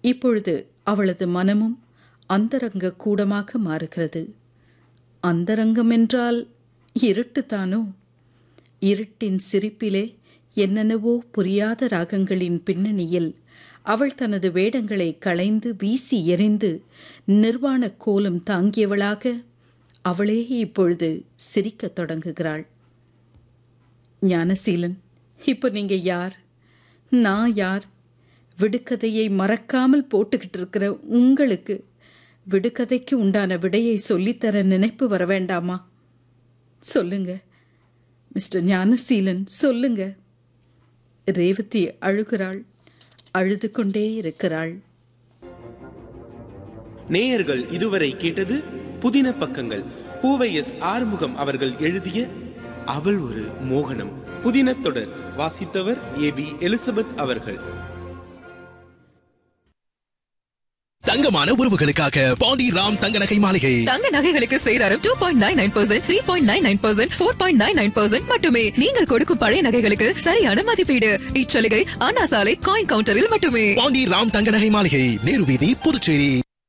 இப்பொழுது அவளது மனமும் அந்தரங்க கூடமாக மாறுகிறது அந்தரங்கம் என்றால் இருட்டுத்தானோ இருட்டின் சிரிப்பிலே என்னென்னவோ புரியாத ராகங்களின் பின்னணியில் அவள் தனது வேடங்களை களைந்து வீசி எறிந்து நிர்வாண கோலம் தாங்கியவளாக அவளே இப்பொழுது சிரிக்கத் தொடங்குகிறாள் ஞானசீலன் இப்போ நீங்க யார் நான் யார் விடுகதையை மறக்காமல் போட்டுக்கிட்டு இருக்கிற உங்களுக்கு விடுகதைக்கு உண்டான விடையை சொல்லித்தர நினைப்பு வர வேண்டாமா சொல்லுங்க மிஸ்டர் ஞானசீலன் சொல்லுங்க ரேவதி அழுகிறாள் அழுது கொண்டே இருக்கிறாள் நேயர்கள் இதுவரை கேட்டது புதின பக்கங்கள் பூவை எஸ் ஆறுமுகம் அவர்கள் எழுதிய அவள் ஒரு மோகனம் புதின தொடர் வாசித்தவர் ஏ பி எலிசபெத் அவர்கள் தங்கமான உறவுகளுக்காக பாண்டி ராம் தங்க நகை மாளிகை தங்க நகைகளுக்கு சேதாரம் two point nine nine percent three point nine nine percent four point nine nine percent மட்டுமே நீங்கள் கொடுக்கும் பழைய நகைகளுக்கு சரியான மதிப்பீடு இச்சலுகை அண்ணா சாலை காயின் கவுண்டரில் மட்டுமே பாண்டி ராம் தங்க நகை மாளிகை நேரு வீதி புதுச்சேரி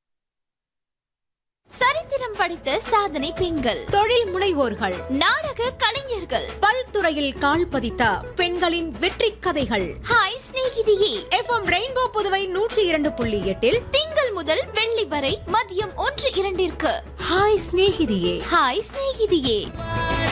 சரித்திரம் படைத்த சாதனை பெண்கள் தொழில் முனைவோர்கள் நாடக கலைஞர்கள் பல்துறையில் கால் பதித்த பெண்களின் வெற்றி கதைகள் ஹாய் சிநேகிதியே எஃப்எம் ரெயின்போ புதுவை நூற்றி இரண்டு புள்ளி எட்டில் திங்கள் முதல் வெள்ளி வரை மதியம் ஒன்று இரண்டிற்கு ஹாய் சிநேகிதியே ஹாய் சிநேகிதியே